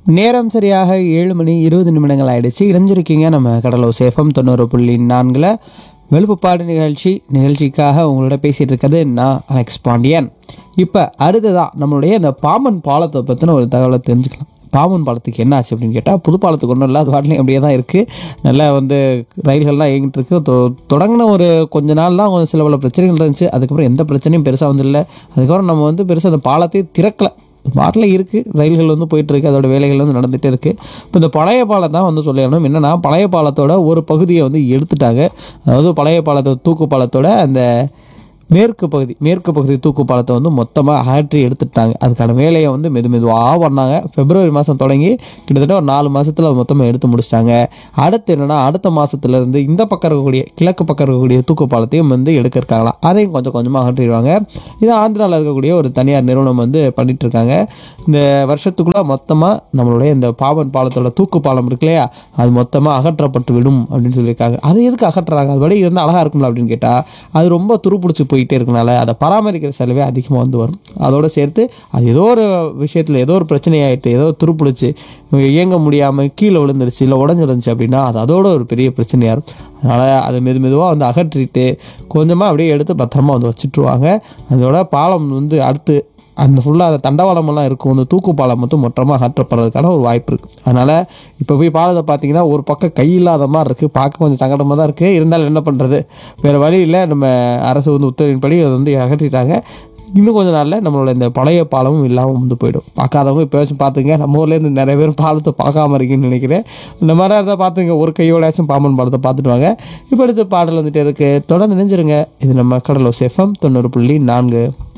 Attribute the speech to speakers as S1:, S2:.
S1: நேரம் சரியாக ஏழு மணி இருபது நிமிடங்கள் ஆயிடுச்சு இணைஞ்சிருக்கீங்க நம்ம கடலோ சேஃபம் தொண்ணூறு புள்ளி நான்கில் வெளுப்புப்பாடு நிகழ்ச்சி நிகழ்ச்சிக்காக உங்களோட பேசிகிட்டு இருக்கிறது நான் அலெக்ஸ் பாண்டியன் இப்போ அடுத்ததான் நம்மளுடைய இந்த பாம்பன் பாலத்தை பற்றின ஒரு தகவலை தெரிஞ்சுக்கலாம் பாம்பன் பாலத்துக்கு என்ன ஆச்சு அப்படின்னு கேட்டால் புது பாலத்துக்கு ஒன்றும் இல்லை அது வாட்டிலையும் அப்படியே தான் இருக்குது நல்லா வந்து ரயில்கள்லாம் இயங்கிட்டு இருக்கு தொ தொடங்கின ஒரு கொஞ்ச நாள் தான் கொஞ்சம் சில பல பிரச்சனைகள் இருந்துச்சு அதுக்கப்புறம் எந்த பிரச்சனையும் பெருசாக வந்துடல அதுக்கப்புறம் நம்ம வந்து பெருசாக அந்த பாலத்தை திறக்கலை பாட்டில் இருக்குது ரயில்கள் வந்து போயிட்டு இருக்கு அதோட வேலைகள் வந்து நடந்துகிட்டே இருக்குது இப்போ இந்த பழைய பாலம் தான் வந்து சொல்லணும் என்னென்னா பழைய பாலத்தோட ஒரு பகுதியை வந்து எடுத்துட்டாங்க அதாவது பழைய பாலத்தோட தூக்கு பாலத்தோட அந்த மேற்கு பகுதி மேற்கு பகுதி தூக்கு பாலத்தை வந்து மொத்தமாக அகற்றி எடுத்துட்டாங்க அதுக்கான வேலையை வந்து மெது மெதுவாக பண்ணாங்க பிப்ரவரி மாதம் தொடங்கி கிட்டத்தட்ட ஒரு நாலு மாதத்தில் மொத்தமாக எடுத்து முடிச்சிட்டாங்க அடுத்து என்னென்னா அடுத்த மாதத்துலேருந்து இந்த பக்கம் இருக்கக்கூடிய கிழக்கு பக்கம் இருக்கக்கூடிய தூக்கு பாலத்தையும் வந்து எடுக்க இருக்காங்களாம் அதையும் கொஞ்சம் கொஞ்சமாக அகற்றிடுவாங்க இது ஆந்திராவில் இருக்கக்கூடிய ஒரு தனியார் நிறுவனம் வந்து பண்ணிட்டு இருக்காங்க இந்த வருஷத்துக்குள்ளே மொத்தமாக நம்மளுடைய இந்த பாவன் பாலத்தோட தூக்கு பாலம் இருக்கு இல்லையா அது மொத்தமாக அகற்றப்பட்டு விடும் அப்படின்னு சொல்லியிருக்காங்க அது எதுக்கு அகற்றுறாங்க அது படி இருந்தால் அழகாக இருக்கும்ல அப்படின்னு கேட்டால் அது ரொம்ப துருப்பிடிச்சு போயிட்டே இருக்கனால அதை பராமரிக்கிற செலவே அதிகமாக வந்து வரும் அதோடு சேர்த்து அது ஏதோ ஒரு விஷயத்தில் ஏதோ ஒரு பிரச்சனை ஆகிட்டு ஏதோ துருப்பிடிச்சு இயங்க முடியாமல் கீழே விழுந்துருச்சு இல்லை உடஞ்சிருந்துச்சு அப்படின்னா அது அதோட ஒரு பெரிய பிரச்சனையாக இருக்கும் அதனால் அதை மெது மெதுவாக வந்து அகற்றிட்டு கொஞ்சமாக அப்படியே எடுத்து பத்திரமா வந்து வச்சுட்ருவாங்க அதோட பாலம் வந்து அடுத்து அந்த ஃபுல்லாக அந்த தண்டவாளமெல்லாம் இருக்கும் அந்த தூக்கு பாலம் மட்டும் மொத்தமாக அகற்றப்படுறதுக்கான ஒரு வாய்ப்பு இருக்குது அதனால் இப்போ போய் பாலத்தை பார்த்தீங்கன்னா ஒரு பக்கம் கை இல்லாத மாதிரி இருக்குது பார்க்க கொஞ்சம் சங்கடமாக தான் இருக்குது இருந்தாலும் என்ன பண்ணுறது வேறு வழி இல்லை நம்ம அரசு வந்து உத்தரவின்படி அதை வந்து அகற்றிட்டாங்க இன்னும் கொஞ்ச நாளில் நம்மளோட இந்த பழைய பாலமும் இல்லாமல் வந்து போயிடும் பார்க்காதவங்க இப்போயாச்சும் பார்த்துங்க நம்ம ஊர்லேருந்து நிறைய பேர் பாலத்தை பார்க்காம இருக்கீங்கன்னு நினைக்கிறேன் இந்த மாதிரி இருந்தால் பார்த்துங்க ஒரு கையோடையாச்சும் பாம்பன் பாலத்தை பார்த்துட்டு வாங்க இப்போ அடுத்த பாடல் வந்துட்டு இருக்குது தொடர்ந்து நினைஞ்சிருங்க இது நம்ம கடலோ சேஃபம் தொண்ணூறு புள்ளி நான்கு